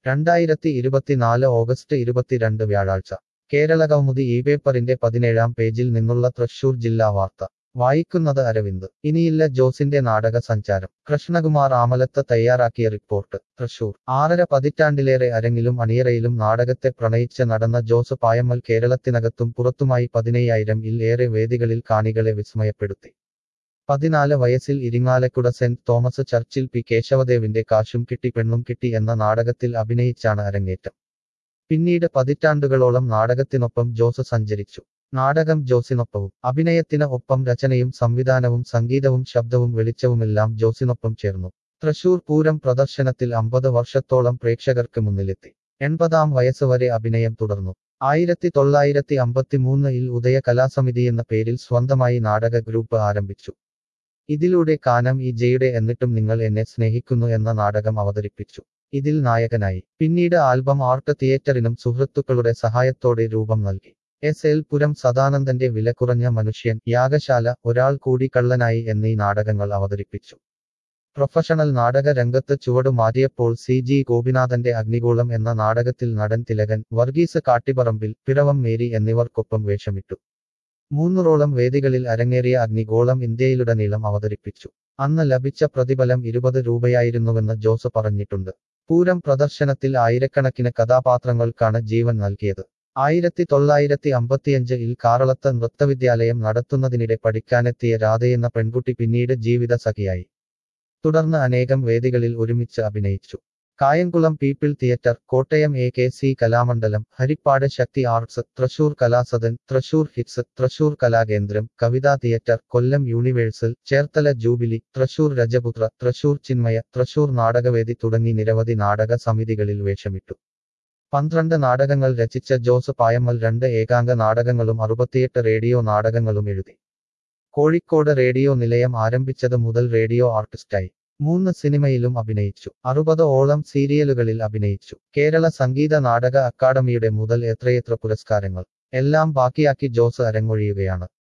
രണ്ടായിരത്തി ഇരുപത്തിനാല് ഓഗസ്റ്റ് ഇരുപത്തിരണ്ട് വ്യാഴാഴ്ച കേരള കൗമുദി ഈ പേപ്പറിന്റെ പതിനേഴാം പേജിൽ നിന്നുള്ള തൃശൂർ ജില്ലാ വാർത്ത വായിക്കുന്നത് അരവിന്ദ് ഇനിയില്ല ജോസിന്റെ നാടക സഞ്ചാരം കൃഷ്ണകുമാർ ആമലത്ത് തയ്യാറാക്കിയ റിപ്പോർട്ട് തൃശൂർ ആറര പതിറ്റാണ്ടിലേറെ അരങ്ങിലും അണിയറയിലും നാടകത്തെ പ്രണയിച്ച് നടന്ന ജോസ് പായമ്മൽ കേരളത്തിനകത്തും പുറത്തുമായി പതിനയ്യായിരം ഇൽ ഏറെ വേദികളിൽ കാണികളെ വിസ്മയപ്പെടുത്തി പതിനാല് വയസ്സിൽ ഇരിങ്ങാലക്കുട സെന്റ് തോമസ് ചർച്ചിൽ പി കേശവദേവിന്റെ കാശും കിട്ടി പെണ്ണും കിട്ടി എന്ന നാടകത്തിൽ അഭിനയിച്ചാണ് അരങ്ങേറ്റം പിന്നീട് പതിറ്റാണ്ടുകളോളം നാടകത്തിനൊപ്പം ജോസ് സഞ്ചരിച്ചു നാടകം ജോസിനൊപ്പവും അഭിനയത്തിന് ഒപ്പം രചനയും സംവിധാനവും സംഗീതവും ശബ്ദവും വെളിച്ചവുമെല്ലാം ജോസിനൊപ്പം ചേർന്നു തൃശൂർ പൂരം പ്രദർശനത്തിൽ അമ്പത് വർഷത്തോളം പ്രേക്ഷകർക്ക് മുന്നിലെത്തി എൺപതാം വയസ്സ് വരെ അഭിനയം തുടർന്നു ആയിരത്തി തൊള്ളായിരത്തി അമ്പത്തിമൂന്നിൽ ഉദയ കലാസമിതി എന്ന പേരിൽ സ്വന്തമായി നാടക ഗ്രൂപ്പ് ആരംഭിച്ചു ഇതിലൂടെ കാനം ഈ ജയുടെ എന്നിട്ടും നിങ്ങൾ എന്നെ സ്നേഹിക്കുന്നു എന്ന നാടകം അവതരിപ്പിച്ചു ഇതിൽ നായകനായി പിന്നീട് ആൽബം ആർട്ട് തിയേറ്ററിനും സുഹൃത്തുക്കളുടെ സഹായത്തോടെ രൂപം നൽകി എസ് എൽ പുരം സദാനന്ദന്റെ വിലകുറഞ്ഞ മനുഷ്യൻ യാഗശാല ഒരാൾ കൂടി കള്ളനായി എന്നീ നാടകങ്ങൾ അവതരിപ്പിച്ചു പ്രൊഫഷണൽ നാടക രംഗത്ത് ചുവടു മാറ്റിയപ്പോൾ സി ജി ഗോപിനാഥന്റെ അഗ്നിഗോളം എന്ന നാടകത്തിൽ നടൻ തിലകൻ വർഗീസ് കാട്ടിപ്പറമ്പിൽ പിറവം മേരി എന്നിവർക്കൊപ്പം വേഷമിട്ടു മൂന്നൂറോളം വേദികളിൽ അരങ്ങേറിയ അഗ്നിഗോളം ഇന്ത്യയിലുടനീളം അവതരിപ്പിച്ചു അന്ന് ലഭിച്ച പ്രതിഫലം ഇരുപത് രൂപയായിരുന്നുവെന്ന് ജോസ് പറഞ്ഞിട്ടുണ്ട് പൂരം പ്രദർശനത്തിൽ ആയിരക്കണക്കിന് കഥാപാത്രങ്ങൾക്കാണ് ജീവൻ നൽകിയത് ആയിരത്തി തൊള്ളായിരത്തി അമ്പത്തിയഞ്ച് ഇൽ കാറളത്ത് നൃത്തവിദ്യാലയം നടത്തുന്നതിനിടെ പഠിക്കാനെത്തിയ രാധയെന്ന പെൺകുട്ടി പിന്നീട് ജീവിത സഖിയായി തുടർന്ന് അനേകം വേദികളിൽ ഒരുമിച്ച് അഭിനയിച്ചു Kayamkulam people theatre Kottayam A K C Kalamandalam Harippad Shakthi arts Thrissur Kalasadan Thrissur hits Thrissur Kalakendram Kavitha theatre Kollam universal Cherthala jubilee Thrissur Rajaputhra Thrissur Chinmaya Thrissur നാടകവേദി തുടങ്ങി നിരവധി നാടക സമിതികളിൽ വേഷമിട്ടു പന്ത്രണ്ട് നാടകങ്ങൾ രചിച്ച ജോസ് പായമ്മൽ രണ്ട് ഏകാംഗ നാടകങ്ങളും അറുപത്തിയെട്ട് റേഡിയോ നാടകങ്ങളും എഴുതി കോഴിക്കോട് റേഡിയോ നിലയം ആരംഭിച്ചത് മുതൽ റേഡിയോ ആർട്ടിസ്റ്റായി മൂന്ന് സിനിമയിലും അഭിനയിച്ചു അറുപത് ഓളം സീരിയലുകളിൽ അഭിനയിച്ചു കേരള സംഗീത നാടക അക്കാദമിയുടെ മുതൽ എത്രയെത്ര പുരസ്കാരങ്ങൾ എല്ലാം ബാക്കിയാക്കി ജോസ് അരങ്ങൊഴിയുകയാണ്